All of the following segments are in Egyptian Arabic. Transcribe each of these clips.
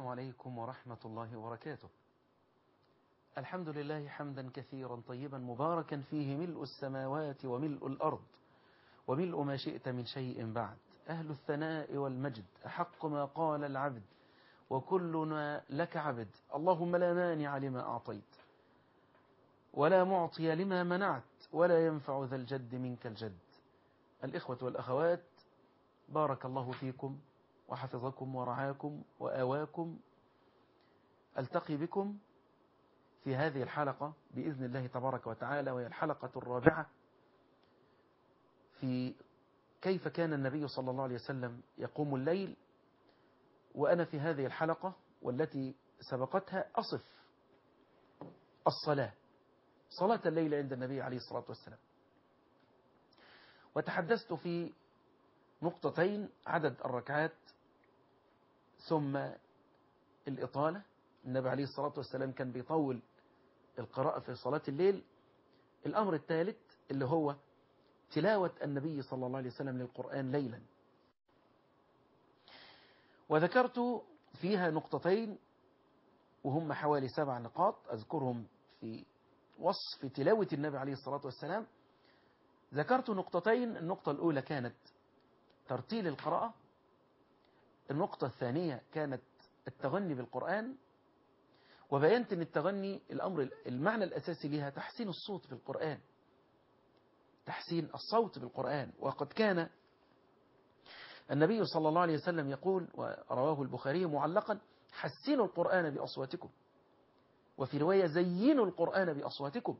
عليكم ورحمة الله وبركاته الحمد لله حمدا كثيرا طيبا مباركا فيه ملء السماوات وملء الأرض وملء ما شئت من شيء بعد أهل الثناء والمجد أحق ما قال العبد وكلنا لك عبد اللهم لا مانع لما أعطيت ولا معطي لما منعت ولا ينفع ذا الجد منك الجد الإخوة والأخوات بارك الله فيكم وحفظكم ورعاكم وآواكم ألتقي بكم في هذه الحلقة بإذن الله تبارك وتعالى وهي الحلقة الرابعة في كيف كان النبي صلى الله عليه وسلم يقوم الليل وأنا في هذه الحلقة والتي سبقتها أصف الصلاة صلاة الليل عند النبي عليه الصلاة والسلام وتحدثت في نقطتين عدد الركعات ثم الإطالة النبي عليه الصلاة والسلام كان بيطول القراءة في صلاة الليل الأمر الثالث اللي هو تلاوة النبي صلى الله عليه وسلم للقرآن ليلا وذكرت فيها نقطتين وهم حوالي سبع نقاط أذكرهم في وصف تلاوة النبي عليه الصلاة والسلام ذكرت نقطتين النقطة الأولى كانت ترتيل القراءة النقطة الثانية كانت التغني بالقرآن وبينت أن التغني الأمر المعنى الأساسي لها تحسين الصوت في القرآن تحسين الصوت بالقرآن وقد كان النبي صلى الله عليه وسلم يقول ورواه البخاري معلقا حسنوا القرآن بأصواتكم وفي رواية زينوا القرآن بأصواتكم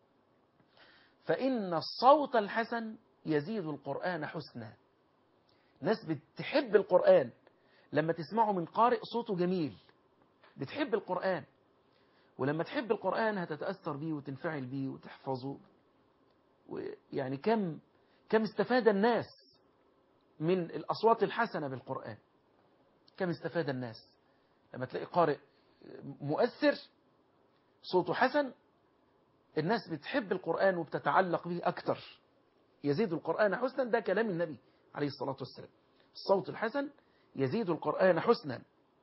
فإن الصوت الحسن يزيد القرآن حسنا ناس بتحب القرآن لما تسمعه من قارئ صوته جميل بتحب القرآن ولما تحب القرآن هتتأثر بيه وتنفعل بيه وتحفظه ويعني كم كم استفاد الناس من الأصوات الحسنة بالقرآن كم استفاد الناس لما تلاقي قارئ مؤثر صوته حسن الناس بتحب القرآن وبتتعلق به أكتر يزيد القرآن حسنا ده كلام النبي عليه الصلاة والسلام الصوت الحسن يزيد القرآن حسنا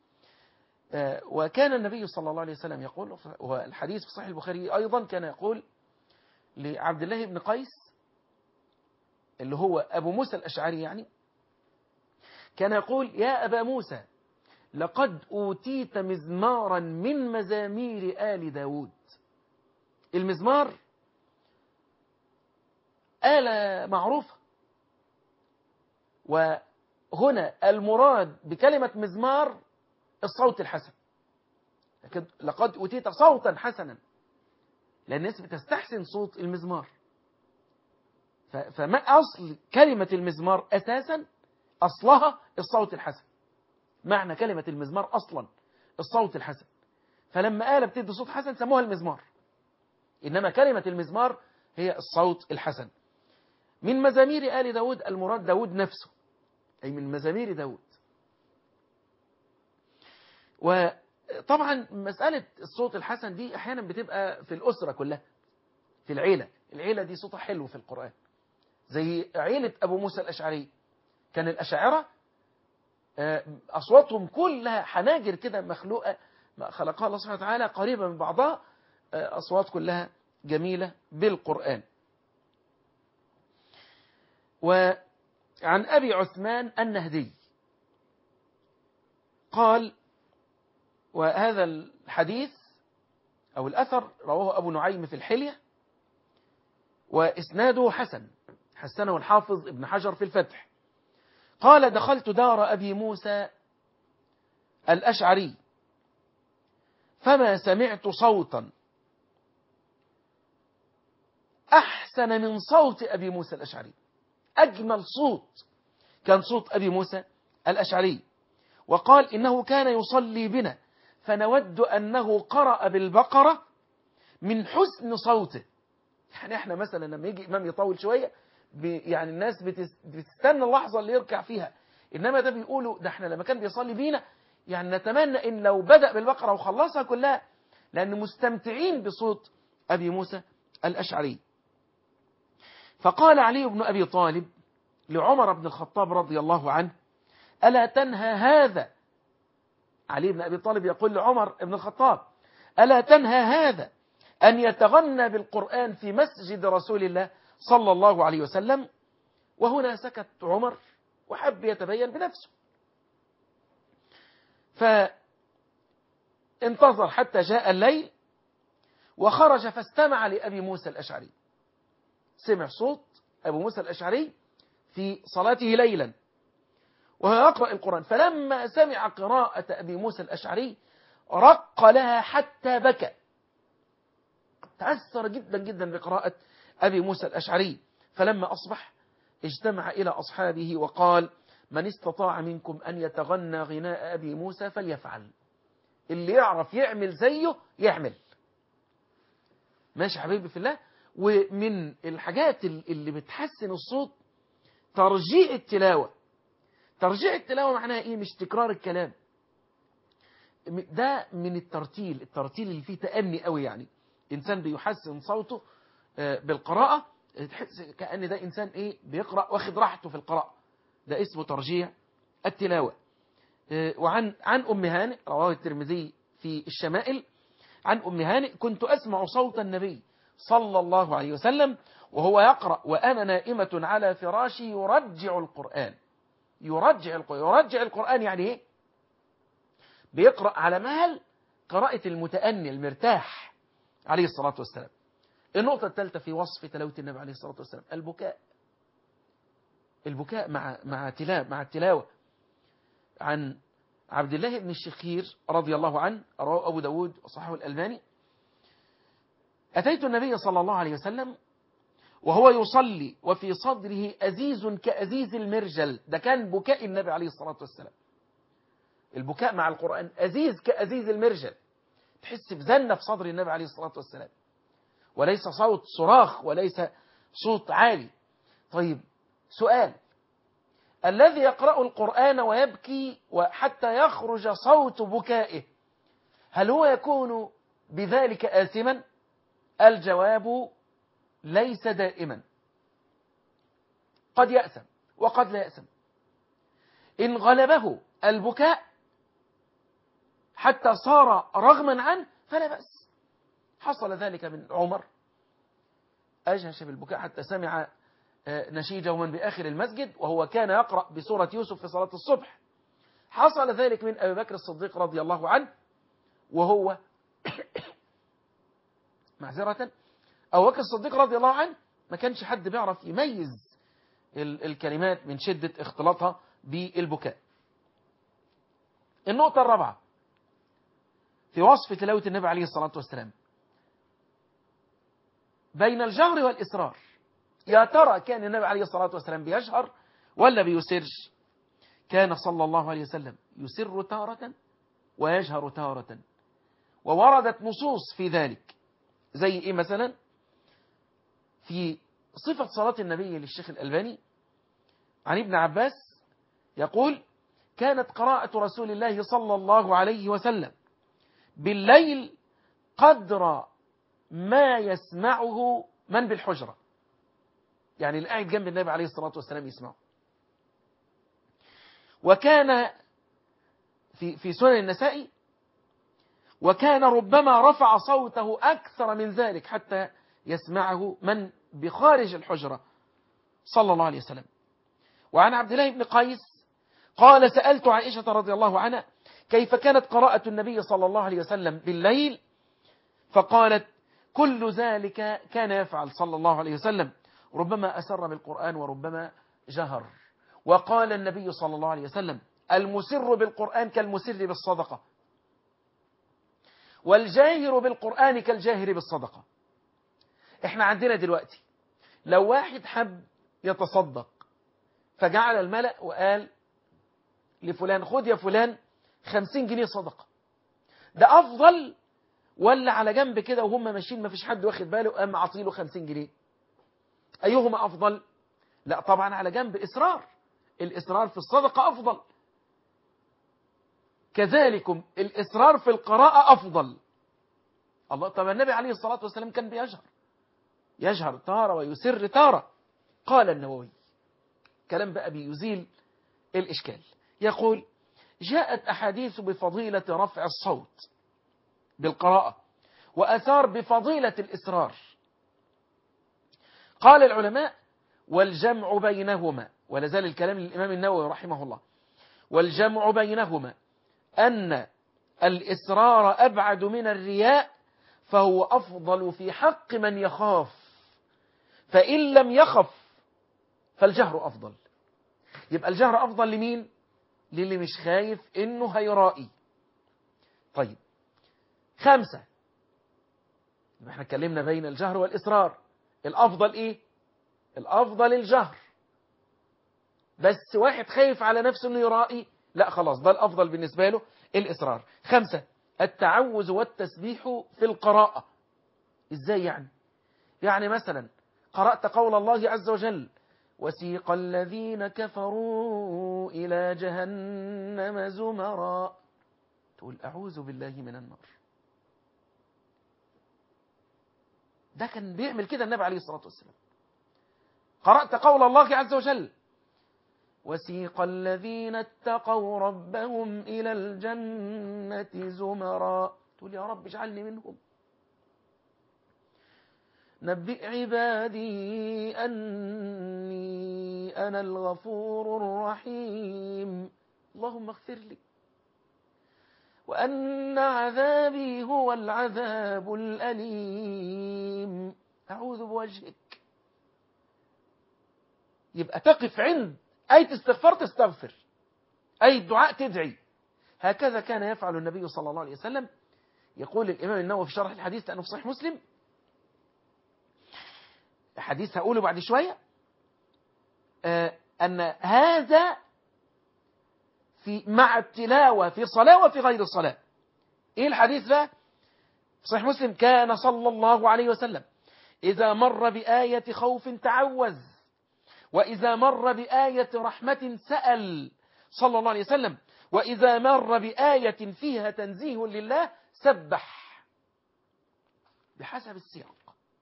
وكان النبي صلى الله عليه وسلم يقول والحديث في صحيح البخاري أيضا كان يقول لعبد الله بن قيس اللي هو أبو موسى الأشعري يعني كان يقول يا أبا موسى لقد أوتيت مزمارا من مزامير آل داود المزمار آلة معروفة وهنا المراد بكلمة مزمار الصوت الحسن لقد أوتيت صوتا حسنا لأن الناس بتستحسن صوت المزمار فما أصل كلمة المزمار أساسا أصلها الصوت الحسن معنى كلمة المزمار أصلا الصوت الحسن فلما آلة بتدي صوت حسن سموها المزمار إنما كلمة المزمار هي الصوت الحسن من مزامير آل داود المراد داود نفسه أي من مزامير داود وطبعا مسألة الصوت الحسن دي أحيانا بتبقى في الأسرة كلها في العيلة العيلة دي صوتها حلو في القرآن زي عيلة أبو موسى الأشعري كان الأشاعرة أصواتهم كلها حناجر كده مخلوقة خلقها الله سبحانه وتعالى قريبة من بعضها أصوات كلها جميلة بالقرآن وعن أبي عثمان النهدي قال وهذا الحديث أو الأثر رواه أبو نعيم في الحلية وإسناده حسن حسنه الحافظ ابن حجر في الفتح قال دخلت دار أبي موسى الأشعري فما سمعت صوتا أحسن من صوت أبي موسى الأشعري أجمل صوت كان صوت أبي موسى الأشعري وقال إنه كان يصلي بنا فنود أنه قرأ بالبقرة من حسن صوته يعني احنا مثلا لما يجي إمام يطول شوية يعني الناس بتستنى اللحظة اللي يركع فيها إنما ده بيقولوا ده احنا لما كان بيصلي بينا يعني نتمنى إن لو بدأ بالبقرة وخلصها كلها لأن مستمتعين بصوت أبي موسى الأشعري فقال علي بن أبي طالب لعمر بن الخطاب رضي الله عنه ألا تنهى هذا علي بن أبي طالب يقول لعمر بن الخطاب ألا تنهى هذا أن يتغنى بالقرآن في مسجد رسول الله صلى الله عليه وسلم وهنا سكت عمر وحب يتبين بنفسه فانتظر حتى جاء الليل وخرج فاستمع لأبي موسى الأشعري سمع صوت أبو موسى الأشعري في صلاته ليلا وهو يقرأ القرآن فلما سمع قراءة أبي موسى الأشعري رق لها حتى بكى تأثر جدا جدا بقراءة أبي موسى الأشعري فلما أصبح اجتمع إلى أصحابه وقال من استطاع منكم أن يتغنى غناء أبي موسى فليفعل اللي يعرف يعمل زيه يعمل ماشي حبيبي في الله ومن الحاجات اللي بتحسن الصوت ترجيع التلاوة ترجيع التلاوة معناها ايه مش تكرار الكلام ده من الترتيل الترتيل اللي فيه تأني قوي يعني إنسان بيحسن صوته بالقراءة تحس كأن ده إنسان إيه بيقرأ واخد راحته في القراءة ده اسمه ترجيع التلاوة وعن عن أم هانئ رواه الترمذي في الشمائل عن أم هانئ كنت أسمع صوت النبي صلى الله عليه وسلم وهو يقرأ وأنا نائمة على فراشي يرجع القرآن يرجع القرآن يرجع القرآن يعني إيه بيقرأ على مهل قراءة المتأني المرتاح عليه الصلاة والسلام النقطة الثالثة في وصف تلاوة النبي عليه الصلاة والسلام البكاء البكاء مع مع تلاوة مع التلاوة عن عبد الله بن الشخير رضي الله عنه رواه أبو داود وصححه الألباني أتيت النبي صلى الله عليه وسلم وهو يصلي وفي صدره أزيز كأزيز المرجل ده كان بكاء النبي عليه الصلاة والسلام البكاء مع القرآن أزيز كأزيز المرجل تحس بزنة في صدر النبي عليه الصلاة والسلام وليس صوت صراخ وليس صوت عالي طيب سؤال الذي يقرأ القرآن ويبكي وحتى يخرج صوت بكائه هل هو يكون بذلك آثما الجواب ليس دائما قد يأثم وقد لا يأثم إن غلبه البكاء حتى صار رغما عنه فلا بأس حصل ذلك من عمر أجهش بالبكاء حتى سمع نشيجه من بآخر المسجد وهو كان يقرأ بسورة يوسف في صلاة الصبح حصل ذلك من أبي بكر الصديق رضي الله عنه وهو معذرة أبو بكر الصديق رضي الله عنه ما كانش حد بيعرف يميز الكلمات من شدة اختلاطها بالبكاء النقطة الرابعة في وصف تلاوة النبي عليه الصلاة والسلام بين الجهر والإسرار يا ترى كان النبي عليه الصلاة والسلام بيجهر ولا بيسرش كان صلى الله عليه وسلم يسر تارة ويجهر تارة ووردت نصوص في ذلك زي إيه مثلا في صفة صلاة النبي للشيخ الألباني عن ابن عباس يقول كانت قراءة رسول الله صلى الله عليه وسلم بالليل قدر ما يسمعه من بالحجرة يعني اللي قاعد جنب النبي عليه الصلاة والسلام يسمعه وكان في في سنن النسائي وكان ربما رفع صوته أكثر من ذلك حتى يسمعه من بخارج الحجرة صلى الله عليه وسلم وعن عبد الله بن قيس قال سألت عائشة رضي الله عنها كيف كانت قراءة النبي صلى الله عليه وسلم بالليل فقالت كل ذلك كان يفعل صلى الله عليه وسلم ربما أسر بالقرآن وربما جهر وقال النبي صلى الله عليه وسلم المسر بالقرآن كالمسر بالصدقة والجاهر بالقرآن كالجاهر بالصدقة احنا عندنا دلوقتي لو واحد حب يتصدق فجعل الملأ وقال لفلان خد يا فلان خمسين جنيه صدقة ده أفضل ولا على جنب كده وهم ماشيين ما فيش حد واخد باله قام عطيله خمسين جنيه أيهما أفضل لا طبعا على جنب إصرار الإصرار في الصدقة أفضل كذلكم الإصرار في القراءة أفضل الله طب النبي عليه الصلاة والسلام كان بيجهر يجهر تارة ويسر تارة قال النووي كلام بقى بيزيل الإشكال يقول جاءت أحاديث بفضيلة رفع الصوت بالقراءة وأثار بفضيلة الإسرار قال العلماء والجمع بينهما ولا زال الكلام للإمام النووي رحمه الله والجمع بينهما أن الإسرار أبعد من الرياء فهو أفضل في حق من يخاف فإن لم يخف فالجهر أفضل يبقى الجهر أفضل لمين للي مش خايف إنه هيرائي طيب خمسة يبقى احنا اتكلمنا بين الجهر والإسرار الأفضل إيه الأفضل الجهر بس واحد خايف على نفسه إنه يرائي لا خلاص ده الأفضل بالنسبة له الإصرار خمسة التعوذ والتسبيح في القراءة إزاي يعني يعني مثلا قرأت قول الله عز وجل وسيق الذين كفروا إلى جهنم زمرا تقول أعوذ بالله من النار ده كان بيعمل كده النبي عليه الصلاة والسلام قرأت قول الله عز وجل وسيق الذين اتقوا ربهم إلى الجنة زمرا تقول يا رب اجعلني منهم نبئ عبادي أني أنا الغفور الرحيم اللهم اغفر لي وأن عذابي هو العذاب الأليم أعوذ بوجهك يبقى تقف عند أي استغفار تستغفر أي الدعاء تدعي هكذا كان يفعل النبي صلى الله عليه وسلم يقول الإمام النووي في شرح الحديث لأنه في صحيح مسلم حديث هقوله بعد شوية آه أن هذا في مع التلاوة في صلاة وفي غير الصلاة إيه الحديث ده في صحيح مسلم كان صلى الله عليه وسلم إذا مر بآية خوف تعوذ وإذا مر بآية رحمة سأل صلى الله عليه وسلم وإذا مر بآية فيها تنزيه لله سبح بحسب السياق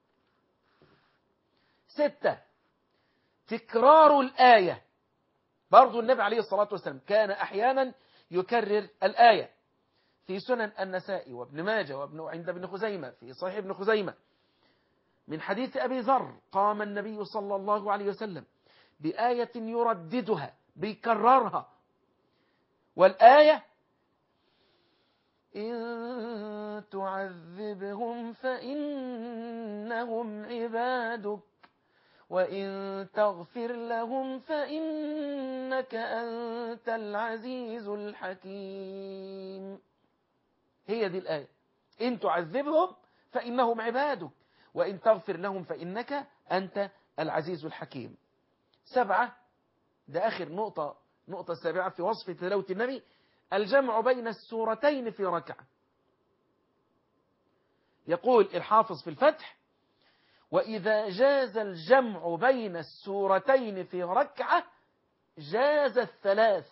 ستة تكرار الآية برضو النبي عليه الصلاة والسلام كان أحيانا يكرر الآية في سنن النسائي وابن ماجه وابن عند ابن خزيمة في صحيح ابن خزيمة من حديث أبي ذر قام النبي صلى الله عليه وسلم بآية يرددها بيكررها والآية إن تعذبهم فإنهم عبادك وإن تغفر لهم فإنك أنت العزيز الحكيم هي دي الآية إن تعذبهم فإنهم عبادك وإن تغفر لهم فإنك أنت العزيز الحكيم سبعة ده آخر نقطة نقطة السابعة في وصف تلاوة النبي الجمع بين السورتين في ركعة يقول الحافظ في الفتح وإذا جاز الجمع بين السورتين في ركعة جاز الثلاث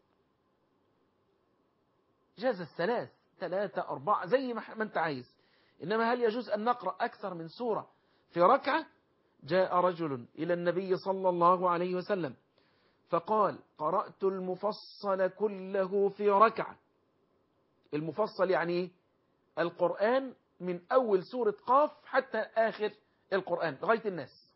جاز الثلاث ثلاثة أربعة زي ما أنت عايز إنما هل يجوز أن نقرأ أكثر من سورة في ركعة جاء رجل إلى النبي صلى الله عليه وسلم فقال قرأت المفصل كله في ركعة المفصل يعني القرآن من أول سورة قاف حتى آخر القرآن لغاية الناس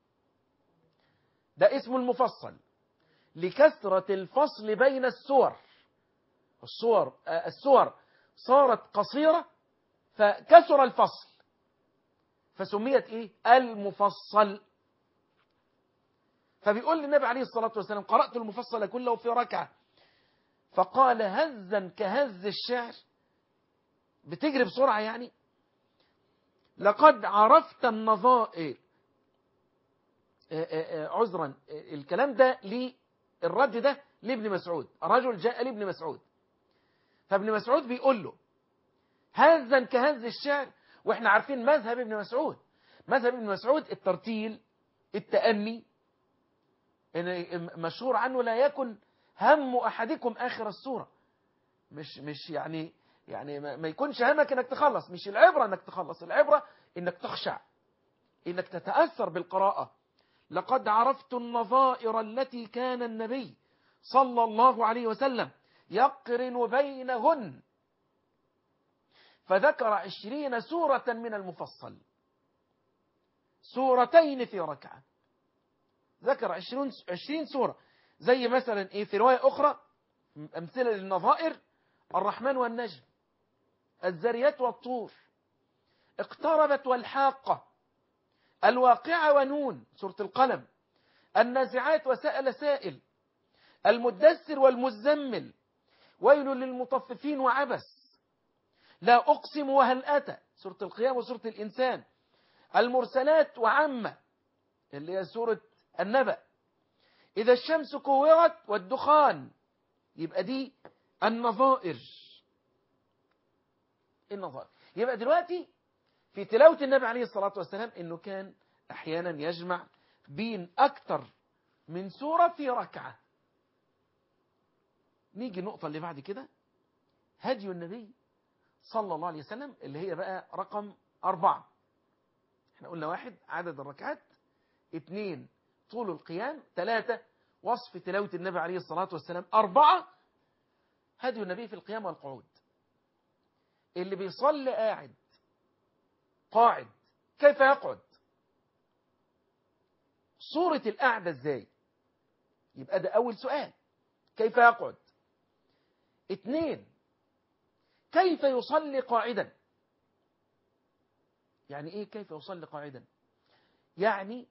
ده اسمه المفصل لكثرة الفصل بين السور السور السور صارت قصيرة فكثر الفصل فسميت ايه المفصل فبيقول للنبي عليه الصلاة والسلام قرأت المفصل كله في ركعة فقال هزا كهز الشعر بتجري بسرعة يعني لقد عرفت النظائر عذرا الكلام ده الرد ده لابن مسعود رجل جاء لابن مسعود فابن مسعود بيقول له هزا كهز الشعر واحنا عارفين مذهب ابن مسعود مذهب ابن مسعود الترتيل التأني مشهور عنه لا يكن هم أحدكم آخر السورة مش مش يعني يعني ما يكونش همك انك تخلص مش العبرة انك تخلص العبرة انك تخشع انك تتأثر بالقراءة لقد عرفت النظائر التي كان النبي صلى الله عليه وسلم يقرن بينهن فذكر عشرين سورة من المفصل سورتين في ركعة ذكر عشرين, عشرين سورة زي مثلا إيه في رواية أخرى أمثلة للنظائر الرحمن والنجم الزريات والطور اقتربت والحاقة الواقعة ونون سورة القلم النازعات وسأل سائل المدثر والمزمل ويل للمطففين وعبس لا أقسم وهل أتى سورة القيام وسورة الإنسان المرسلات وعمة اللي هي سورة النبأ إذا الشمس كورت والدخان يبقى دي النظائر النظائر يبقى دلوقتي في تلاوة النبي عليه الصلاة والسلام إنه كان أحيانا يجمع بين أكثر من سورة في ركعة نيجي النقطة اللي بعد كده هدي النبي صلى الله عليه وسلم اللي هي بقى رقم أربعة احنا قلنا واحد عدد الركعات اثنين طول القيام ثلاثة وصف تلاوة النبي عليه الصلاة والسلام أربعة هدي النبي في القيام والقعود اللي بيصلي قاعد قاعد كيف يقعد صورة القعدة ازاي يبقى ده أول سؤال كيف يقعد اثنين كيف يصلي قاعدا يعني ايه كيف يصلي قاعدا يعني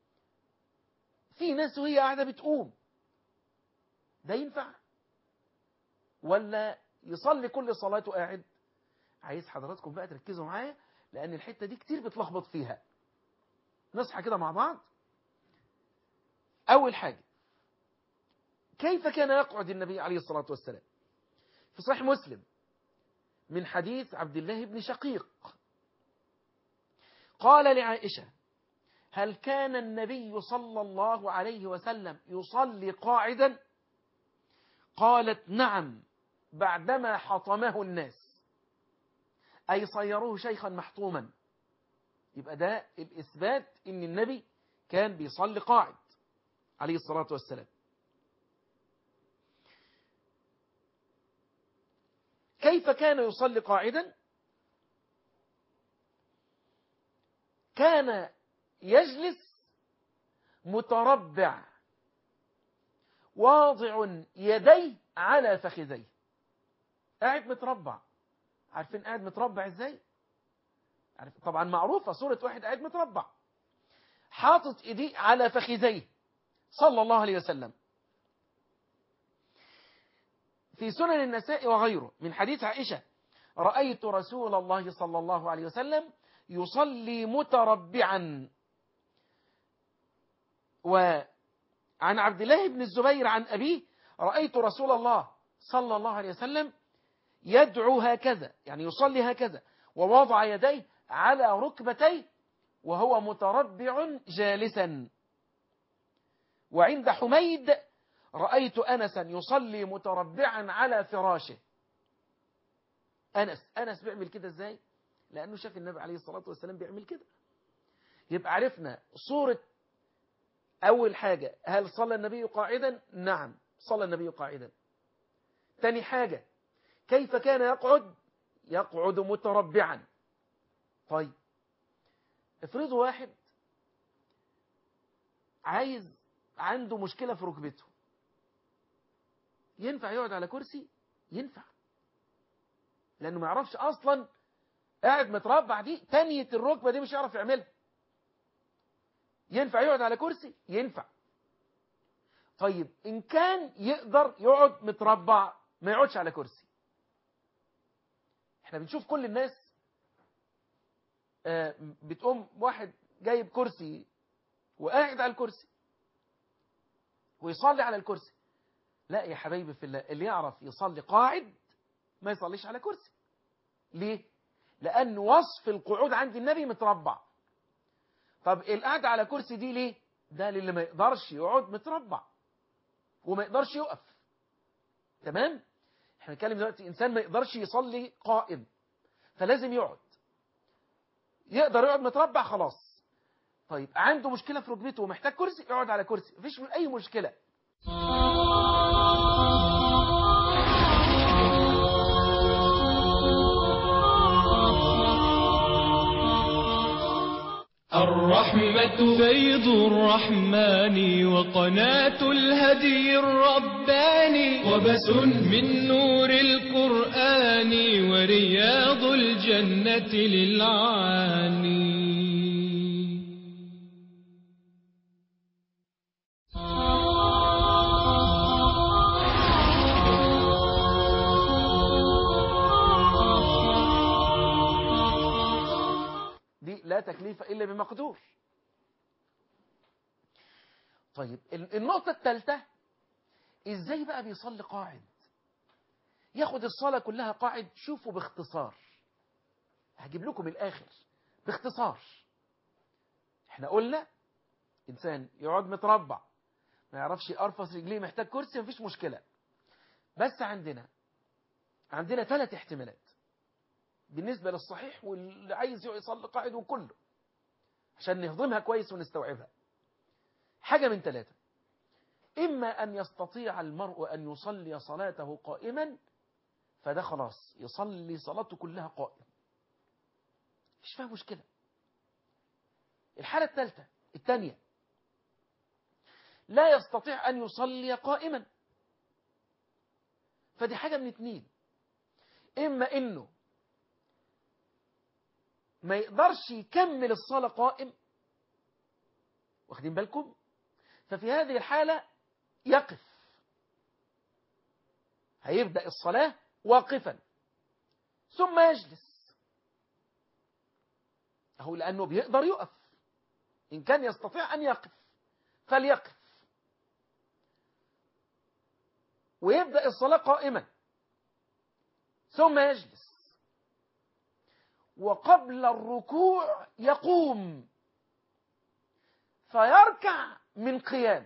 في ناس وهي قاعدة بتقوم ده ينفع ولا يصلي كل صلاته قاعد عايز حضراتكم بقى تركزوا معايا لأن الحتة دي كتير بتلخبط فيها نصحى كده مع بعض أول حاجة كيف كان يقعد النبي عليه الصلاة والسلام في صحيح مسلم من حديث عبد الله بن شقيق قال لعائشة هل كان النبي صلى الله عليه وسلم يصلي قاعدا قالت نعم بعدما حطمه الناس أي صيروه شيخا محطوما يبقى ده الإثبات إن النبي كان بيصلي قاعد عليه الصلاة والسلام كيف كان يصلي قاعدا كان يجلس متربع واضع يديه على فخذيه قاعد متربع عارفين قاعد متربع ازاي عارف طبعا معروفة صورة واحد قاعد متربع حاطط ايديه على فخذيه صلى الله عليه وسلم في سنن النساء وغيره من حديث عائشة رأيت رسول الله صلى الله عليه وسلم يصلي متربعا وعن عبد الله بن الزبير عن أبيه رأيت رسول الله صلى الله عليه وسلم يدعو هكذا يعني يصلي هكذا ووضع يديه على ركبتيه وهو متربع جالسا وعند حميد رأيت أنسا يصلي متربعا على فراشه أنس أنس بيعمل كده إزاي لأنه شاف النبي عليه الصلاة والسلام بيعمل كده يبقى عرفنا صورة أول حاجة هل صلى النبي قاعدا نعم صلى النبي قاعدا تاني حاجة كيف كان يقعد يقعد متربعا طيب افرضوا واحد عايز عنده مشكلة في ركبته ينفع يقعد على كرسي ينفع لأنه ما يعرفش أصلا قاعد متربع دي تانية الركبة دي مش يعرف يعملها ينفع يقعد على كرسي ينفع طيب إن كان يقدر يقعد متربع ما يقعدش على كرسي احنا بنشوف كل الناس بتقوم واحد جايب كرسي وقاعد على الكرسي ويصلي على الكرسي لا يا حبايبي في الله اللي يعرف يصلي قاعد ما يصليش على كرسي ليه لأن وصف القعود عند النبي متربع طب القعدة على كرسي دي ليه ده للي ما يقدرش يقعد متربع وما يقدرش يقف تمام احنا بنتكلم دلوقتي انسان ما يقدرش يصلي قائم فلازم يقعد يقدر يقعد متربع خلاص طيب عنده مشكلة في ركبته ومحتاج كرسي يقعد على كرسي مفيش اي مشكلة الرحمة فيض الرحمن وقناة الهدي الرباني وبس من نور القرآن ورياض الجنة للعاني دي لا تكليف إلا بمقدور طيب ال- النقطة الثالثة ازاي بقى بيصلي قاعد ياخد الصلاة كلها قاعد شوفوا باختصار هجيب لكم الآخر باختصار احنا قلنا إنسان يقعد متربع ما يعرفش يقرفص رجليه محتاج كرسي مفيش مشكلة بس عندنا عندنا ثلاث احتمالات بالنسبة للصحيح واللي عايز يصلي قاعد وكله عشان نهضمها كويس ونستوعبها حاجة من ثلاثة إما أن يستطيع المرء أن يصلي صلاته قائما فده خلاص يصلي صلاته كلها قائم مش فيها مشكلة الحالة الثالثة الثانية لا يستطيع أن يصلي قائما فدي حاجة من اتنين إما إنه ما يقدرش يكمل الصلاة قائم واخدين بالكم ففي هذه الحالة يقف هيبدأ الصلاة واقفا ثم يجلس أهو لأنه بيقدر يقف إن كان يستطيع أن يقف فليقف ويبدأ الصلاة قائما ثم يجلس وقبل الركوع يقوم فيركع من قيام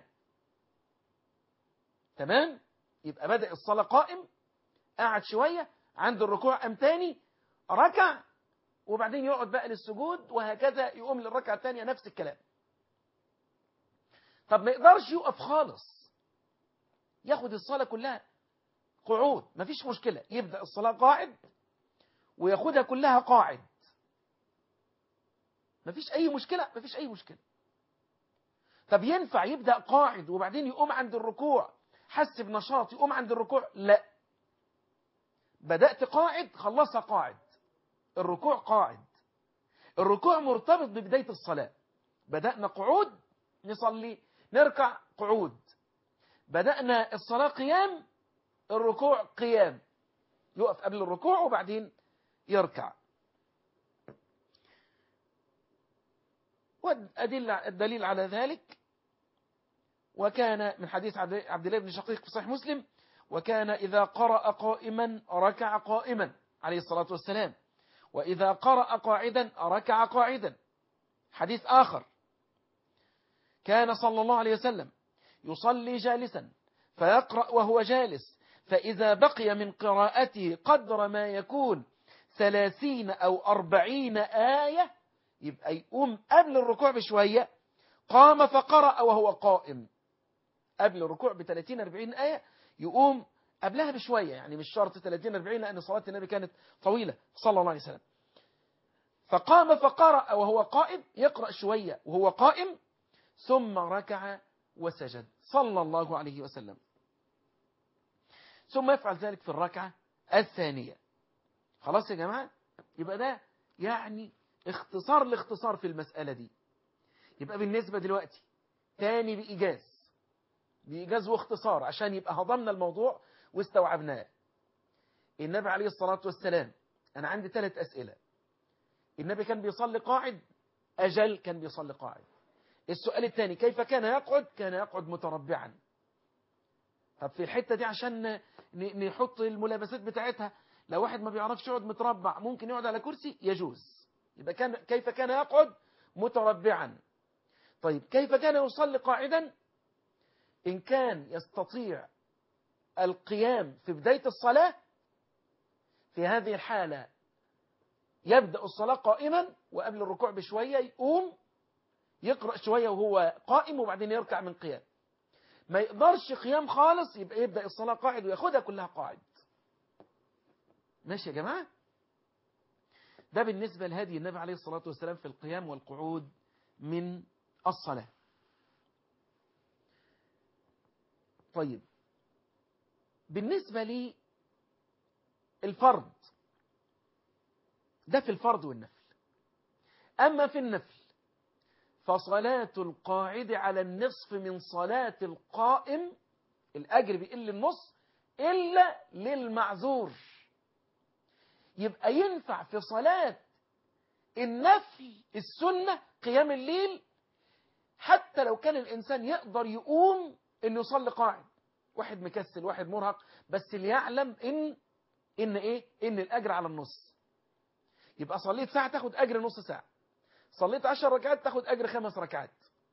تمام يبقى بدأ الصلاة قائم قعد شوية عند الركوع قام تاني ركع وبعدين يقعد بقى للسجود وهكذا يقوم للركعة الثانية نفس الكلام طب ما يقدرش يقف خالص ياخد الصلاة كلها قعود مفيش مشكلة يبدأ الصلاة قاعد وياخدها كلها قاعد مفيش أي مشكلة مفيش أي مشكلة طب ينفع يبدأ قاعد وبعدين يقوم عند الركوع حس بنشاط يقوم عند الركوع لا بدأت قاعد خلصها قاعد الركوع قاعد الركوع مرتبط ببداية الصلاة بدأنا قعود نصلي نركع قعود بدأنا الصلاة قيام الركوع قيام يقف قبل الركوع وبعدين يركع والأدلة الدليل على ذلك وكان من حديث عبد الله بن شقيق في صحيح مسلم وكان إذا قرأ قائما ركع قائما عليه الصلاة والسلام وإذا قرأ قاعدا ركع قاعدا حديث آخر كان صلى الله عليه وسلم يصلي جالسا فيقرأ وهو جالس فإذا بقي من قراءته قدر ما يكون ثلاثين أو أربعين آية يبقى يقوم قبل الركوع بشوية قام فقرأ وهو قائم قبل الركوع بثلاثين أربعين آية يقوم قبلها بشوية يعني مش شرط 30 40 لأن صلاة النبي كانت طويلة صلى الله عليه وسلم فقام فقرأ وهو قائم يقرأ شوية وهو قائم ثم ركع وسجد صلى الله عليه وسلم ثم يفعل ذلك في الركعة الثانية خلاص يا جماعة يبقى ده يعني اختصار الاختصار في المسألة دي يبقى بالنسبة دلوقتي تاني بإيجاز بإيجاز واختصار عشان يبقى هضمنا الموضوع واستوعبناه النبي عليه الصلاة والسلام أنا عندي ثلاث أسئلة النبي كان بيصلي قاعد أجل كان بيصلي قاعد السؤال الثاني كيف كان يقعد كان يقعد متربعا طب في الحتة دي عشان نحط الملابسات بتاعتها لو واحد ما بيعرفش يقعد متربع ممكن يقعد على كرسي يجوز يبقى كان كيف كان يقعد متربعا طيب كيف كان يصلي قاعدا إن كان يستطيع القيام في بداية الصلاة في هذه الحالة يبدأ الصلاة قائما وقبل الركوع بشوية يقوم يقرأ شوية وهو قائم وبعدين يركع من قيام ما يقدرش قيام خالص يبقى يبدأ الصلاة قاعد وياخدها كلها قاعد ماشي يا جماعة ده بالنسبة لهدي النبي عليه الصلاة والسلام في القيام والقعود من الصلاة طيب بالنسبة لي الفرض ده في الفرض والنفل أما في النفل فصلاة القاعد على النصف من صلاة القائم الأجر بيقل النص إلا للمعذور يبقى ينفع في صلاة النفل السنة قيام الليل حتى لو كان الإنسان يقدر يقوم إنه يصلي قاعد واحد مكسل واحد مرهق بس اللي يعلم إن إن إيه إن الأجر على النص يبقى صليت ساعة تاخد أجر نص ساعة صليت عشر ركعات تاخد أجر خمس ركعات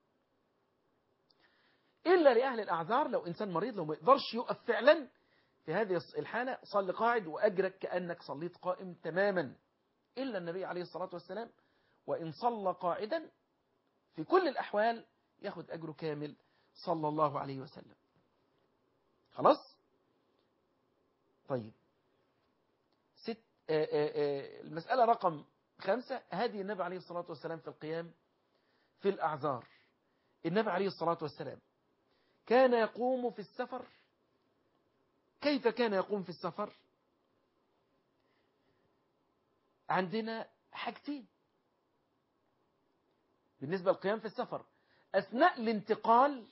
إلا لأهل الأعذار لو إنسان مريض لو ما يقدرش يقف فعلا في هذه الحالة صل قاعد وأجرك كأنك صليت قائم تماما إلا النبي عليه الصلاة والسلام وإن صلى قاعدا في كل الأحوال ياخد أجره كامل صلى الله عليه وسلم خلاص طيب ست آآ آآ المسألة رقم خمسة هذه النبي عليه الصلاة والسلام في القيام في الأعذار النبي عليه الصلاة والسلام كان يقوم في السفر كيف كان يقوم في السفر عندنا حاجتين بالنسبة للقيام في السفر أثناء الانتقال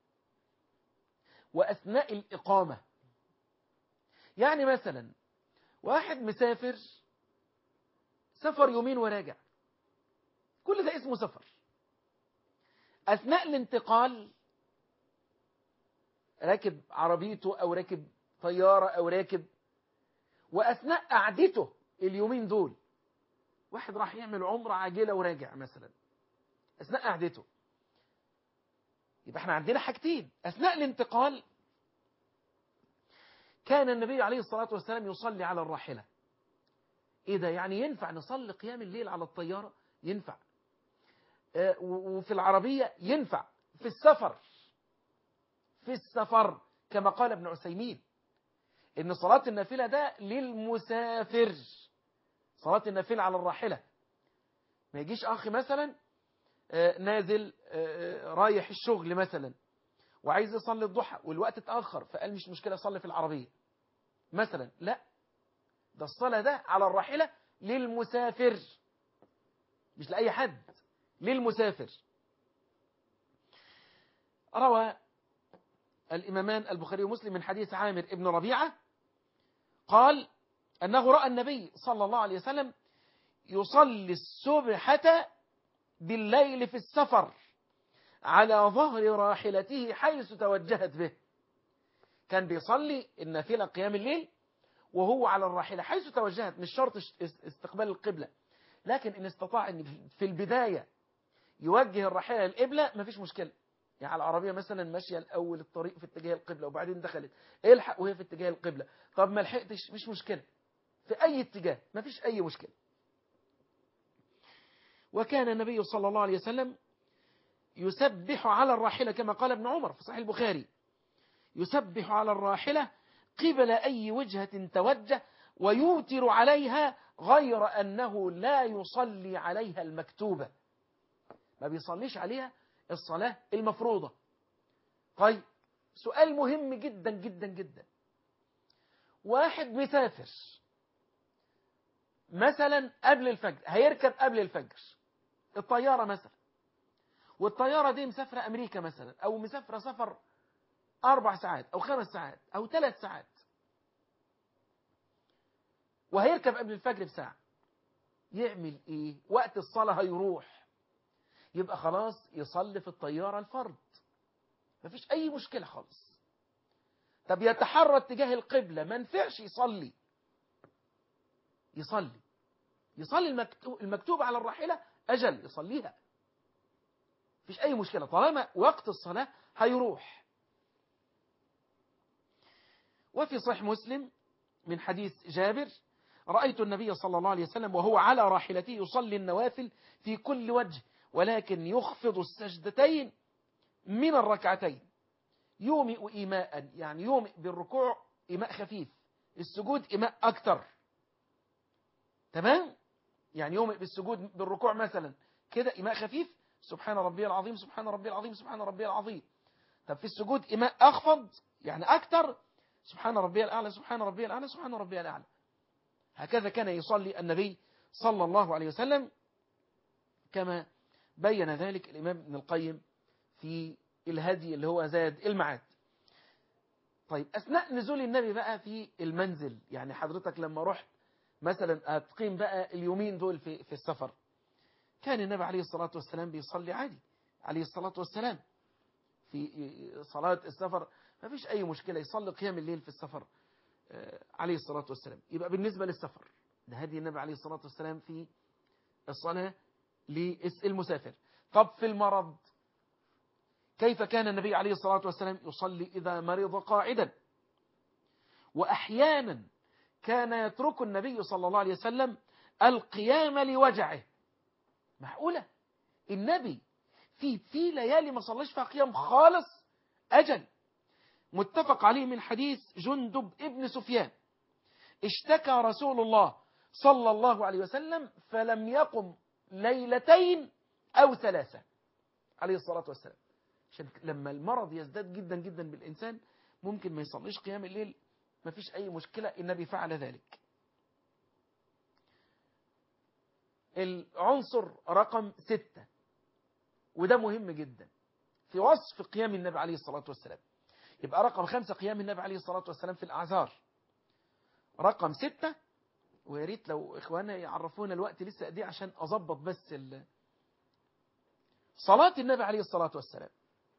وأثناء الإقامة يعني مثلا واحد مسافر سفر يومين وراجع كل ده اسمه سفر أثناء الانتقال راكب عربيته أو راكب طيارة أو راكب وأثناء قعدته اليومين دول واحد راح يعمل عمرة عاجلة وراجع مثلا أثناء قعدته يبقى احنا عندنا حاجتين أثناء الانتقال كان النبي عليه الصلاة والسلام يصلي على الراحلة ايه ده يعني ينفع نصلي قيام الليل على الطيارة ينفع اه وفي العربية ينفع في السفر في السفر كما قال ابن عثيمين ان صلاة النافلة ده للمسافر صلاة النافلة على الراحلة ما يجيش اخي مثلا اه نازل اه رايح الشغل مثلا وعايز يصلي الضحى والوقت اتأخر فقال مش مشكلة اصلي في العربية مثلا لا ده الصلاة ده على الراحلة للمسافر مش لأي حد للمسافر روى الإمامان البخاري ومسلم من حديث عامر ابن ربيعة قال أنه رأى النبي صلى الله عليه وسلم يصلي السبحة بالليل في السفر على ظهر راحلته حيث توجهت به كان بيصلي النافلة قيام الليل وهو على الراحلة حيث توجهت مش شرط استقبال القبلة لكن إن استطاع أن في البداية يوجه الراحلة للقبلة مفيش مشكلة يعني على العربية مثلا ماشية الأول الطريق في اتجاه القبلة وبعدين دخلت الحق وهي في اتجاه القبلة طب ما لحقتش مش مشكلة في أي اتجاه مفيش أي مشكلة وكان النبي صلى الله عليه وسلم يسبح على الراحلة كما قال ابن عمر في صحيح البخاري يسبح على الراحلة قبل أي وجهة توجه ويوتر عليها غير أنه لا يصلي عليها المكتوبة ما بيصليش عليها الصلاة المفروضة طيب سؤال مهم جدا جدا جدا واحد مسافر مثلا قبل الفجر هيركب قبل الفجر الطيارة مثلا والطيارة دي مسافرة أمريكا مثلا أو مسافرة سفر أربع ساعات أو خمس ساعات أو ثلاث ساعات وهيركب قبل الفجر بساعة يعمل إيه وقت الصلاة هيروح يبقى خلاص يصلي في الطيارة الفرد مفيش أي مشكلة خالص طب يتحرى اتجاه القبلة ما نفعش يصلي يصلي يصلي المكتوب, المكتوب على الراحلة أجل يصليها مفيش أي مشكلة طالما وقت الصلاة هيروح وفي صحيح مسلم من حديث جابر رأيت النبي صلى الله عليه وسلم وهو على راحلته يصلي النوافل في كل وجه ولكن يخفض السجدتين من الركعتين يومئ إيماء يعني يومئ بالركوع إيماء خفيف السجود إيماء أكتر تمام يعني يومئ بالسجود بالركوع مثلا كده إيماء خفيف سبحان ربي العظيم سبحان ربي العظيم سبحان ربي العظيم طب في السجود إيماء أخفض يعني أكتر سبحان ربي الأعلى سبحان ربي الأعلى سبحان ربي الأعلى هكذا كان يصلي النبي صلى الله عليه وسلم كما بين ذلك الإمام ابن القيم في الهدي اللي هو زاد المعاد طيب أثناء نزول النبي بقى في المنزل يعني حضرتك لما رحت مثلا هتقيم بقى اليومين دول في, في السفر كان النبي عليه الصلاة والسلام بيصلي عادي عليه الصلاة والسلام في صلاة السفر ما فيش أي مشكلة يصلي قيام الليل في السفر عليه الصلاة والسلام يبقى بالنسبة للسفر ده هدي النبي عليه الصلاة والسلام في الصلاة للمسافر طب في المرض كيف كان النبي عليه الصلاة والسلام يصلي إذا مرض قاعدا وأحيانا كان يترك النبي صلى الله عليه وسلم القيام لوجعه معقولة النبي في في ليالي ما صلاش فيها قيام خالص أجل متفق عليه من حديث جندب ابن سفيان اشتكى رسول الله صلى الله عليه وسلم فلم يقم ليلتين أو ثلاثة عليه الصلاة والسلام عشان لما المرض يزداد جدا جدا بالإنسان ممكن ما يصليش قيام الليل ما فيش أي مشكلة النبي فعل ذلك العنصر رقم ستة وده مهم جدا في وصف قيام النبي عليه الصلاة والسلام يبقى رقم خمسة قيام النبي عليه الصلاة والسلام في الأعذار رقم ستة ويا ريت لو إخوانا يعرفونا الوقت لسه قد ايه عشان أظبط بس ال... صلاة النبي عليه الصلاة والسلام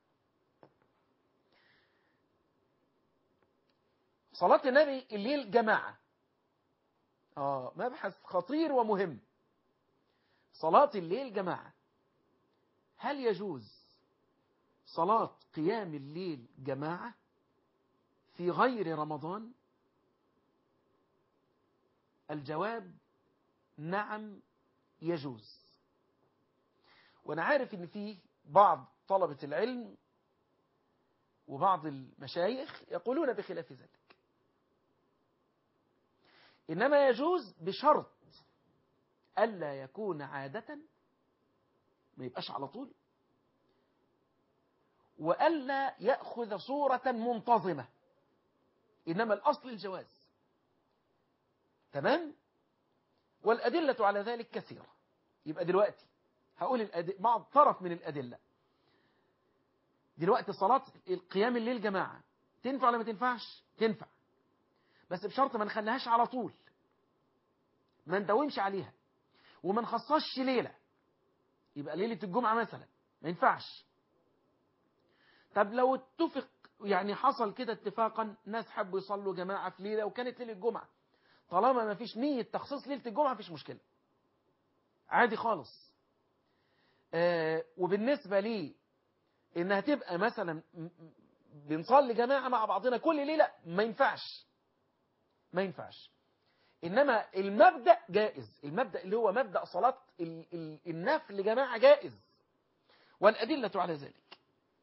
صلاة النبي الليل جماعة آه مبحث خطير ومهم صلاة الليل جماعة هل يجوز صلاة قيام الليل جماعة في غير رمضان الجواب نعم يجوز وانا عارف ان في بعض طلبة العلم وبعض المشايخ يقولون بخلاف ذلك إنما يجوز بشرط ألا يكون عادة ما يبقاش على طول وألا يأخذ صورة منتظمة إنما الأصل الجواز تمام والأدلة على ذلك كثيرة يبقى دلوقتي هقول الأد... بعض طرف من الأدلة دلوقتي صلاة القيام الليل جماعة تنفع ولا ما تنفعش تنفع بس بشرط ما نخليهاش على طول ما نداومش عليها وما نخصصش ليلة يبقى ليلة الجمعة مثلا ما ينفعش طب لو اتفق يعني حصل كده اتفاقا ناس حبوا يصلوا جماعة في ليلة وكانت ليلة الجمعة طالما ما فيش نية تخصيص ليلة الجمعة فيش مشكلة عادي خالص آه وبالنسبة لي انها تبقى مثلا بنصلي جماعة مع بعضنا كل ليلة ما ينفعش ما ينفعش إنما المبدأ جائز المبدأ اللي هو مبدأ صلاة النفل جماعة جائز والأدلة على ذلك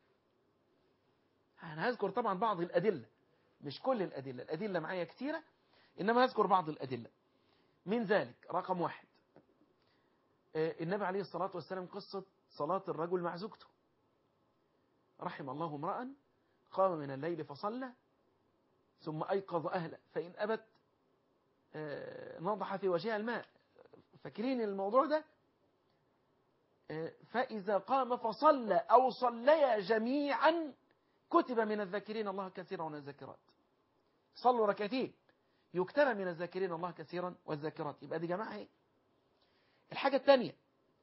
أنا هذكر طبعا بعض الأدلة مش كل الأدلة الأدلة معايا كثيرة إنما هذكر بعض الأدلة من ذلك رقم واحد النبي عليه الصلاة والسلام قصة صلاة الرجل مع زوجته رحم الله امرأ قام من الليل فصلى ثم أيقظ أهله فإن أبت نضح في وجهها الماء فاكرين الموضوع ده فإذا قام فصلى أو صليا جميعا كتب من الذاكرين الله كثيرا والذاكرات صلوا ركعتين يكتب من الذاكرين الله كثيرا والذاكرات يبقى دي جماعة ايه الحاجة الثانية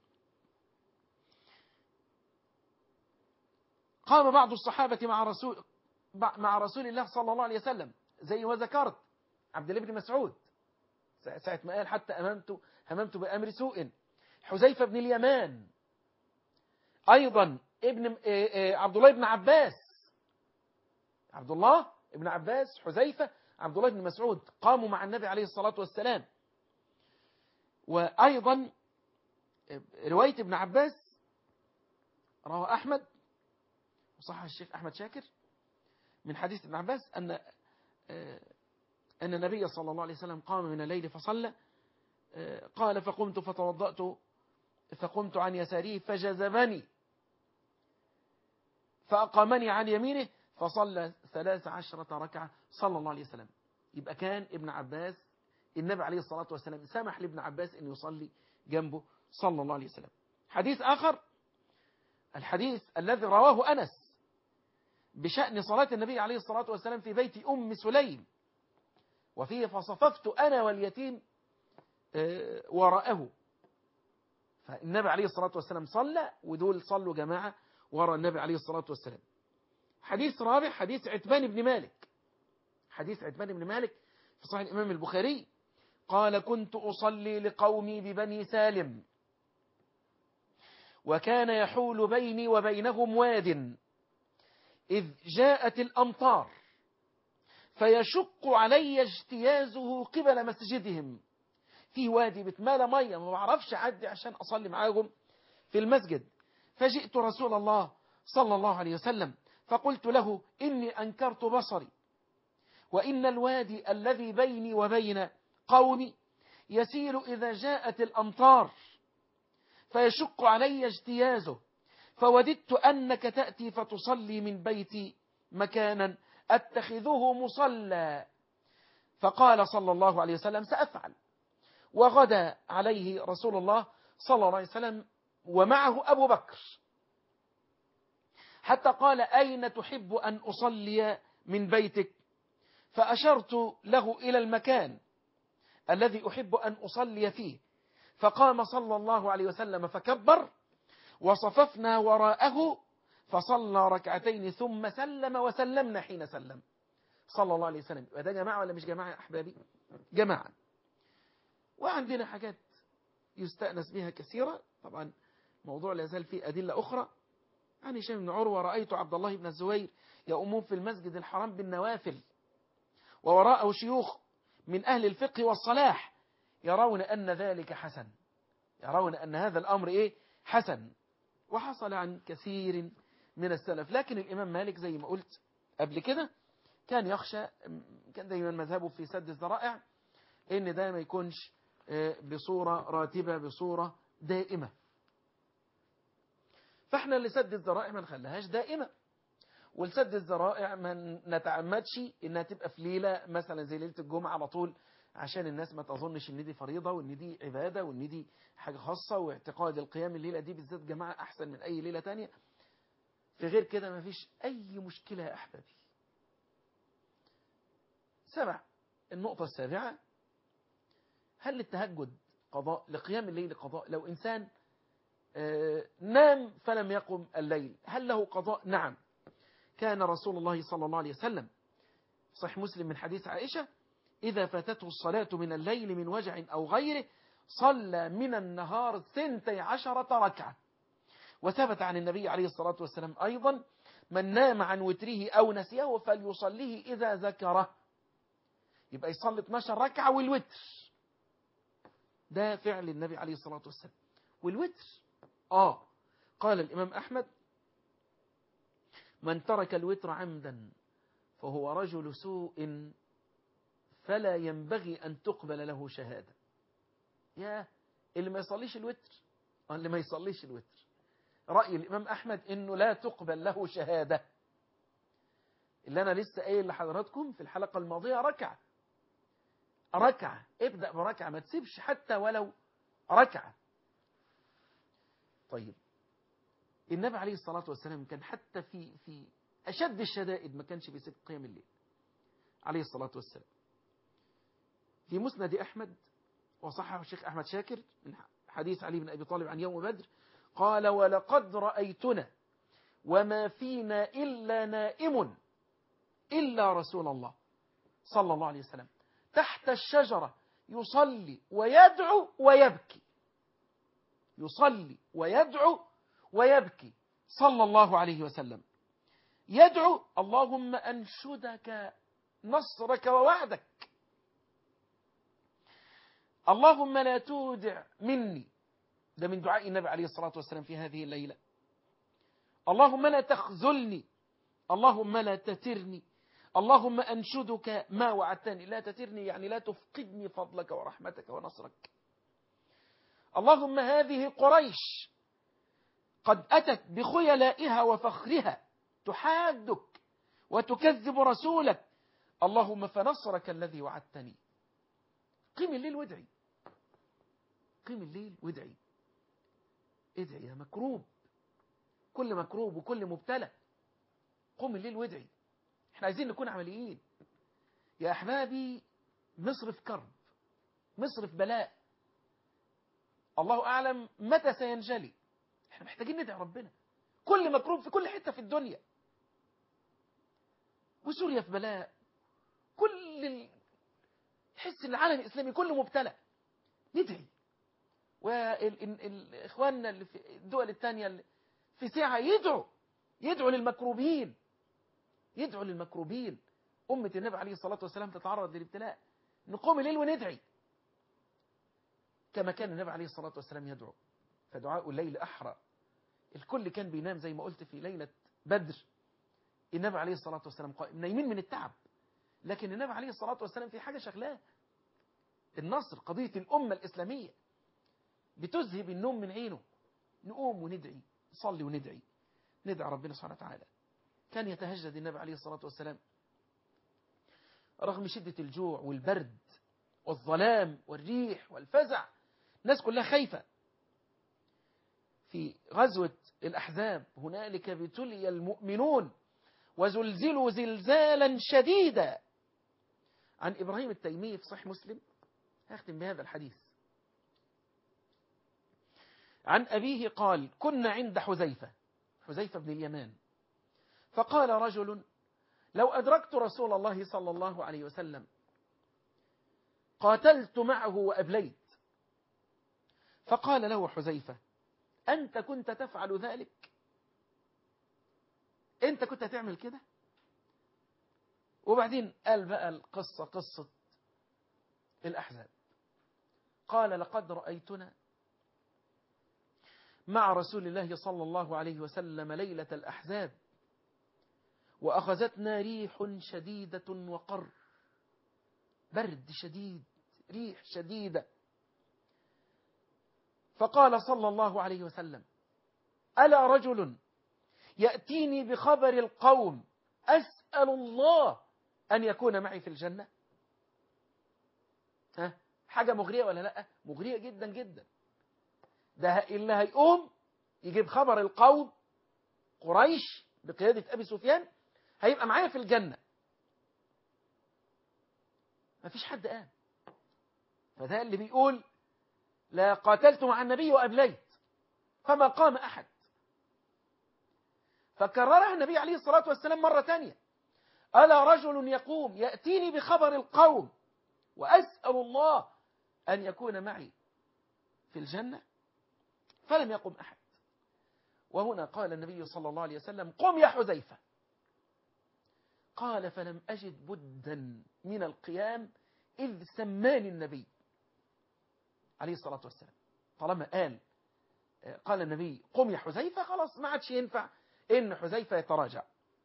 قام بعض الصحابة مع رسول مع رسول الله صلى الله عليه وسلم زي ما ذكرت عبد الله بن مسعود ساعة ما قال حتى أممت هممت بأمر سوء حذيفة بن اليمان أيضا ابن عبد الله بن عباس عبد الله ابن عباس حذيفة عبد الله بن مسعود قاموا مع النبي عليه الصلاة والسلام وأيضا رواية ابن عباس رواه أحمد وصحح الشيخ أحمد شاكر من حديث ابن عباس أن أن النبي صلى الله عليه وسلم قام من الليل فصلى قال فقمت فتوضأت فقمت عن يساره فجذبني فأقامني عن يمينه فصلى ثلاث عشرة ركعة صلى الله عليه وسلم يبقى كان ابن عباس النبي عليه الصلاة والسلام سمح لابن عباس أن يصلي جنبه صلى الله عليه وسلم حديث آخر الحديث الذي رواه أنس بشأن صلاة النبي عليه الصلاة والسلام في بيت أم سليم وفيه فصففت أنا واليتيم وراءه فالنبي عليه الصلاة والسلام صلى ودول صلوا جماعة وراء النبي عليه الصلاة والسلام حديث رابع حديث عتبان بن مالك حديث عتبان بن مالك في صحيح الإمام البخاري قال كنت أصلي لقومي ببني سالم وكان يحول بيني وبينهم واد إذ جاءت الأمطار فيشق علي اجتيازه قبل مسجدهم في وادي بتمالى مية ما بعرفش أعدي عشان أصلي معاهم في المسجد فجئت رسول الله صلى الله عليه وسلم فقلت له إني أنكرت بصري وإن الوادي الذي بيني وبين قومي يسير إذا جاءت الأمطار فيشق علي اجتيازه فوددت أنك تأتي فتصلي من بيتي مكانا أتخذه مصلى فقال صلى الله عليه وسلم سأفعل وغدا عليه رسول الله صلى الله عليه وسلم ومعه أبو بكر حتى قال أين تحب أن أصلي من بيتك فأشرت له إلى المكان الذي أحب أن أصلي فيه فقام صلى الله عليه وسلم فكبر وصففنا وراءه فصلى ركعتين ثم سلم وسلمنا حين سلم صلى الله عليه وسلم وده جماعة ولا مش جماعة يا أحبابي جماعة وعندنا حاجات يستأنس بها كثيرة طبعا موضوع لا يزال فيه أدلة أخرى عن هشام بن عروة رأيت عبد الله بن الزبير يؤمون في المسجد الحرام بالنوافل ووراءه شيوخ من أهل الفقه والصلاح يرون أن ذلك حسن يرون أن هذا الأمر إيه حسن وحصل عن كثير من السلف لكن الإمام مالك زي ما قلت قبل كده كان يخشى كان دايما مذهبه في سد الذرائع ان ده ما يكونش بصورة راتبة بصورة دائمة فاحنا لسد الذرائع ما نخليهاش دائمة ولسد الذرائع ما نتعمدش انها تبقى في ليلة مثلا زي ليلة الجمعة على طول عشان الناس ما تظنش ان دي فريضة وان دي عبادة وان دي حاجة خاصة واعتقاد القيام الليلة دي بالذات جماعة احسن من اي ليلة تانية في غير كده ما فيش اي مشكلة يا احبابي سبع النقطة السابعة هل التهجد قضاء لقيام الليل قضاء لو إنسان نام فلم يقم الليل هل له قضاء نعم كان رسول الله صلى الله عليه وسلم صحيح مسلم من حديث عائشة إذا فاتته الصلاة من الليل من وجع أو غيره صلى من النهار ثنتي عشرة ركعة وثبت عن النبي عليه الصلاة والسلام أيضا من نام عن وتره أو نسيه فليصليه إذا ذكره يبقى يصلي 12 ركعة والوتر ده فعل النبي عليه الصلاة والسلام والوتر آه قال الإمام أحمد من ترك الوتر عمدا فهو رجل سوء فلا ينبغي أن تقبل له شهادة يا اللي ما يصليش الوتر اللي ما يصليش الوتر رأي الإمام أحمد إنه لا تقبل له شهادة اللي أنا لسه قايل لحضراتكم في الحلقة الماضية ركعة ركعة ابدأ بركعة ما تسيبش حتى ولو ركعة طيب النبي عليه الصلاة والسلام كان حتى في في أشد الشدائد ما كانش بيسيب قيام الليل عليه الصلاة والسلام في مسند أحمد وصححه الشيخ أحمد شاكر من حديث علي بن أبي طالب عن يوم بدر قال ولقد رأيتنا وما فينا إلا نائم إلا رسول الله صلى الله عليه وسلم تحت الشجرة يصلي ويدعو ويبكي يصلي ويدعو ويبكي صلى الله عليه وسلم يدعو اللهم أنشدك نصرك ووعدك اللهم لا تودع مني ده من دعاء النبي عليه الصلاة والسلام في هذه الليلة اللهم لا تخذلني اللهم لا تترني اللهم أنشدك ما وعدتني لا تترني يعني لا تفقدني فضلك ورحمتك ونصرك اللهم هذه قريش قد أتت بخيلائها وفخرها تحادك وتكذب رسولك اللهم فنصرك الذي وعدتني قم الليل وادعي قم الليل وادعي ادعي يا مكروب كل مكروب وكل مبتلى قم الليل وادعي احنا عايزين نكون عمليين يا احبابي مصر في كرب مصر في بلاء الله اعلم متى سينجلي احنا محتاجين ندعي ربنا كل مكروب في كل حته في الدنيا وسوريا في بلاء كل ال... حس العالم الاسلامي كله مبتلى ندعي واخواننا اللي في الدول الثانيه اللي في سعه يدعوا يدعوا للمكروبين يدعوا للمكروبين أمة النبي عليه الصلاة والسلام تتعرض للابتلاء نقوم الليل وندعي كما كان النبي عليه الصلاة والسلام يدعو فدعاء الليل أحرى الكل كان بينام زي ما قلت في ليلة بدر النبي عليه الصلاة والسلام قائم نايمين من التعب لكن النبي عليه الصلاة والسلام في حاجة شغلاه النصر قضية الأمة الإسلامية بتذهب النوم من عينه نقوم وندعي نصلي وندعي ندعي ربنا سبحانه وتعالى كان يتهجد النبي عليه الصلاة والسلام رغم شدة الجوع والبرد والظلام والريح والفزع الناس كلها خايفة في غزوة الأحزاب هنالك ابتلي المؤمنون وزلزلوا زلزالا شديدا عن إبراهيم التيمي في صحيح مسلم هختم بهذا الحديث عن أبيه قال كنا عند حذيفة حذيفة بن اليمان فقال رجل لو أدركت رسول الله صلى الله عليه وسلم قاتلت معه وأبليت فقال له حذيفة أنت كنت تفعل ذلك أنت كنت تعمل كده وبعدين قال بقى القصة قصة الأحزاب قال لقد رأيتنا مع رسول الله صلى الله عليه وسلم ليلة الأحزاب وأخذتنا ريح شديدة وقر برد شديد ريح شديدة فقال صلى الله عليه وسلم ألا رجل يأتيني بخبر القوم أسأل الله أن يكون معي في الجنة ها حاجة مغرية ولا لا مغرية جدا جدا ده اللي هيقوم يجيب خبر القوم قريش بقيادة أبي سفيان هيبقى معايا في الجنة ما فيش حد قام فده اللي بيقول لا قاتلت مع النبي وأبليت فما قام أحد فكررها النبي عليه الصلاة والسلام مرة تانية ألا رجل يقوم يأتيني بخبر القوم وأسأل الله أن يكون معي في الجنة فلم يقم أحد وهنا قال النبي صلى الله عليه وسلم قم يا حذيفة قال فلم أجد بدا من القيام إذ سماني النبي عليه الصلاة والسلام طالما قال قال النبي قم يا حذيفة خلاص ما عادش ينفع إن حذيفة يتراجع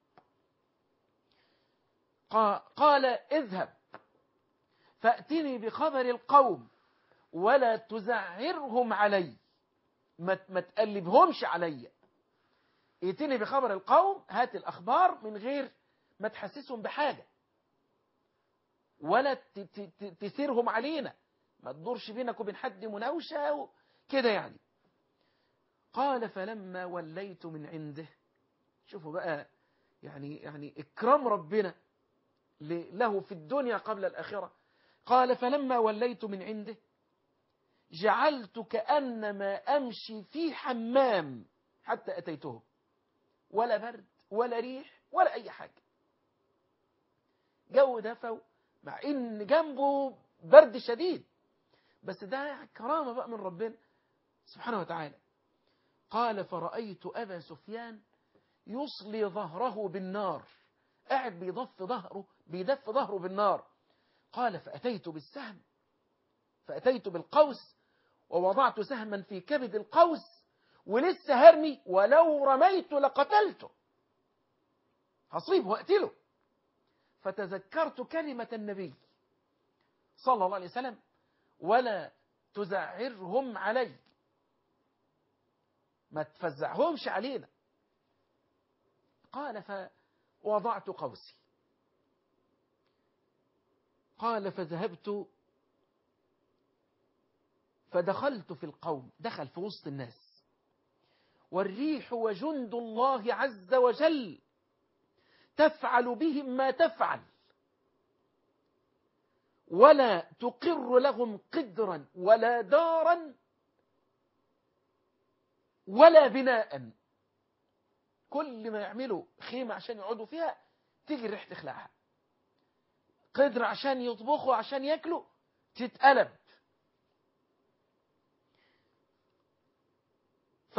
قال اذهب فأتني بخبر القوم ولا تزعرهم علي ما ما تقلبهمش عليا ائتني بخبر القوم هات الأخبار من غير ما تحسسهم بحاجة ولا تسيرهم علينا ما تدورش بينك وبين حد مناوشة كده يعني قال فلما وليت من عنده شوفوا بقى يعني يعني إكرام ربنا له في الدنيا قبل الآخرة قال فلما وليت من عنده جعلت كأنما أمشي في حمام حتى أتيته ولا برد ولا ريح ولا أي حاجة جو دفوا مع إن جنبه برد شديد بس ده كرامة بقى من ربنا سبحانه وتعالى قال فرأيت أبا سفيان يصلي ظهره بالنار قاعد بيضف ظهره بيدف ظهره بالنار قال فأتيت بالسهم فأتيت بالقوس ووضعت سهما في كبد القوس ولسه هرمي ولو رميت لقتلته هصيب وأقتله فتذكرت كلمة النبي صلى الله عليه وسلم ولا تزعرهم علي ما تفزعهمش علينا قال فوضعت قوسي قال فذهبت فدخلت في القوم دخل في وسط الناس والريح وجند الله عز وجل تفعل بهم ما تفعل ولا تقر لهم قدرا ولا دارا ولا بناء كل ما يعملوا خيمة عشان يقعدوا فيها تيجي الريح تخلعها قدر عشان يطبخوا عشان ياكلوا تتقلب ف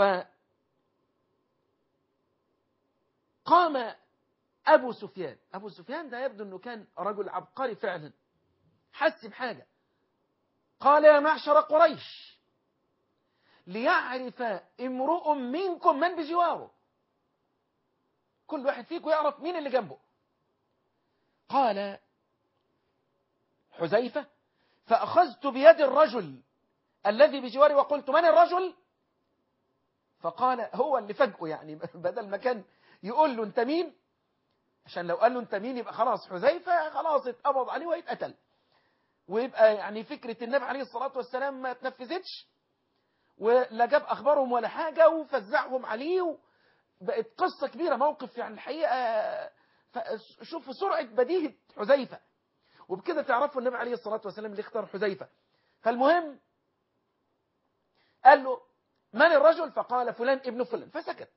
قام أبو سفيان أبو سفيان ده يبدو أنه كان رجل عبقري فعلا حس بحاجة قال يا معشر قريش ليعرف امرؤ منكم من بجواره كل واحد فيكم يعرف مين اللي جنبه قال حذيفة فأخذت بيد الرجل الذي بجواري وقلت من الرجل فقال هو اللي فجأه يعني بدل ما كان يقول له انت مين عشان لو قال له انت مين يبقى خلاص حذيفة خلاص اتقبض عليه ويتقتل ويبقى يعني فكرة النبي عليه الصلاة والسلام ما تنفذتش ولا جاب أخبارهم ولا حاجة وفزعهم عليه بقت قصة كبيرة موقف يعني الحقيقة شوفوا سرعة بديهة حذيفة وبكده تعرفوا النبي عليه الصلاة والسلام اللي اختار حذيفة فالمهم قال له من الرجل فقال فلان ابن فلان فسكت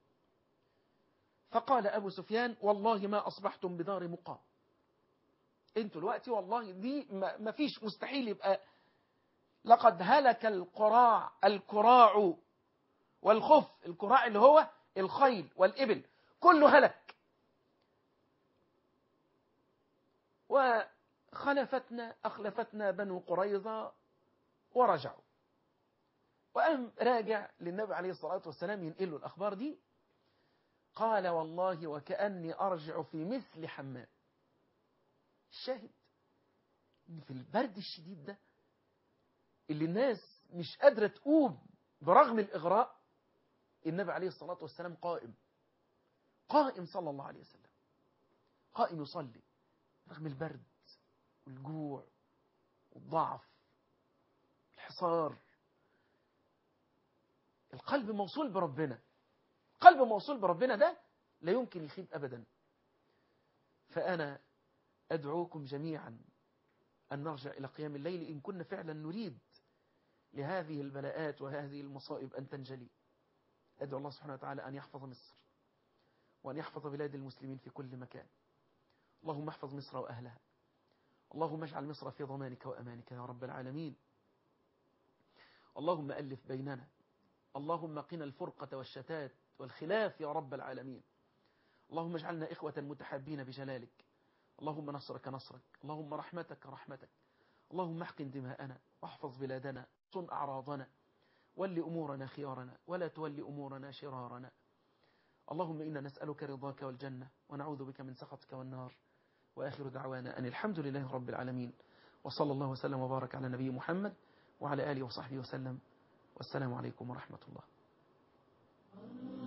فقال أبو سفيان والله ما أصبحتم بدار مقام انتوا الوقت والله دي ما فيش مستحيل يبقى لقد هلك القراع الكراع والخف الكراع اللي هو الخيل والإبل كله هلك وخلفتنا أخلفتنا بنو قريظة ورجعوا وقام راجع للنبي عليه الصلاة والسلام ينقل له الأخبار دي قال والله وكأني أرجع في مثل حمام الشاهد إن في البرد الشديد ده اللي الناس مش قادرة تقوم برغم الإغراء النبي عليه الصلاة والسلام قائم قائم صلى الله عليه وسلم قائم يصلي رغم البرد والجوع والضعف الحصار القلب موصول بربنا قلب موصول بربنا ده لا يمكن يخيب أبدا فأنا أدعوكم جميعا أن نرجع إلى قيام الليل إن كنا فعلا نريد لهذه البلاءات وهذه المصائب أن تنجلي أدعو الله سبحانه وتعالى أن يحفظ مصر وأن يحفظ بلاد المسلمين في كل مكان اللهم احفظ مصر وأهلها اللهم اجعل مصر في ضمانك وأمانك يا رب العالمين اللهم ألف بيننا اللهم قنا الفرقة والشتات والخلاف يا رب العالمين اللهم اجعلنا إخوة متحابين بجلالك اللهم نصرك نصرك اللهم رحمتك رحمتك اللهم احقن دماءنا واحفظ بلادنا صن أعراضنا ول أمورنا خيارنا ولا تول أمورنا شرارنا اللهم إنا نسألك رضاك والجنة ونعوذ بك من سخطك والنار وآخر دعوانا أن الحمد لله رب العالمين وصلى الله وسلم وبارك على نبي محمد وعلى آله وصحبه وسلم والسلام عليكم ورحمة الله